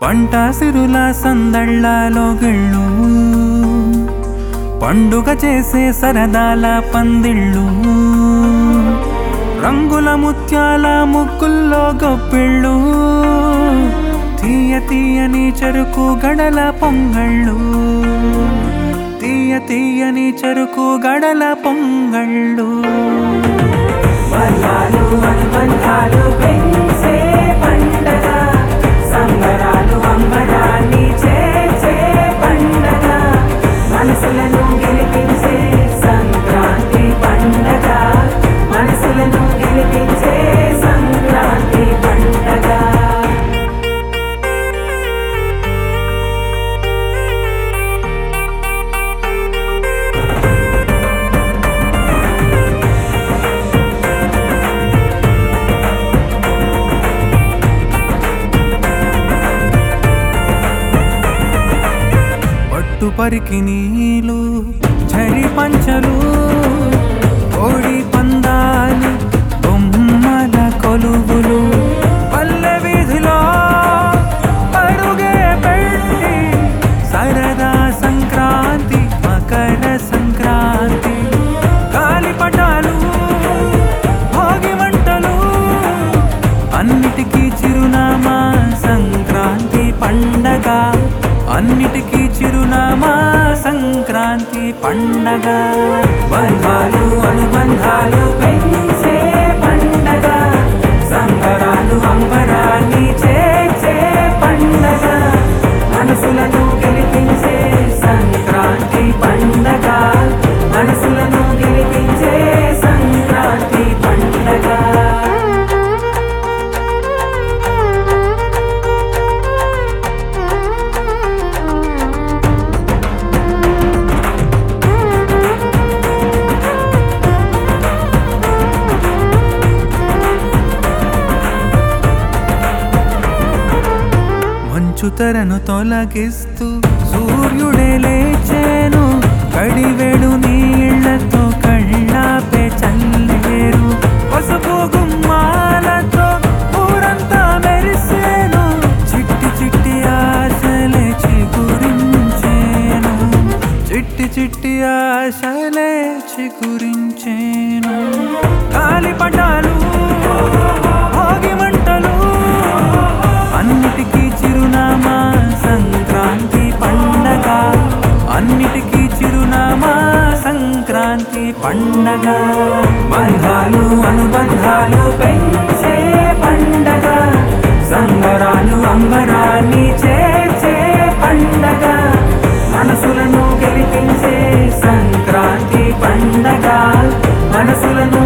పంట సిరుల సందళ్ళలో గిళ్ళు పండుగ చేసే సరదాల పందిళ్ళు రంగుల ముత్యాల ముగ్గుల్లో గొప్పిళ్ళు తీయ తీయని చెరుకు గడల పొంగళ్ళు తీయ తీయని చెరుకు గడల పొంగళ్ళు బంధాలు అనుబంధాలు పెంచే పండగ సంబరాలు అంబరాన్ని చేర్చే పండగ మనసులను గెలిపించే సంక్రాంతి పండగ మనసులను గెలిపించే సంక్రాంతి పండగ పట్టు పరికి నీలు చరి పంచలు కోడి పందాలు బొమ్మల కొలువులు పల్లె వీధిలో పరుగే పెట్టి సరదా సంక్రాంతి మకర సంక్రాంతి గాలిపటాలు భోగి మంటలు అన్నిటికీ చిరునామా సంక్రాంతి పండగ అన్నిటికీ చిరునామా సంక్రాంతి పండగ బంధాలు అనుబంధాలు పెంచే పండగ సంబరాలు అంబరాన్ని చేర్చే పండగ మనసులను గెలిపించే సంక్రాంతి పండగ మనసులను గెలిపించే సంక్రాంతి పండగ మంచు తెరను తొలగిస్తూ సూర్యుడే లేచేను కడివెడు నీళ్లతో కళ్ళాపే చల్లేరు పసుపు గుమ్మాలతో ఊరంతా మెరిసేను చిట్టి చిట్టి ఆశలే చిగురించేను చిట్టి చిట్టి ఆశలే చిగురించేను కాలిపటాలు భోగి మంటలు అన్నిటికీ చిరునామా సంక్రాంతి పండగ అన్నిటికీ చిరునామా సంక్రాంతి పండగ బంధాలు అనుబంధాలు పెంచే పండగ సంబరాలు అంబరాన్ని చేర్చే పండగ మనసులను గెలిపించే సంక్రాంతి పండగ మనసులను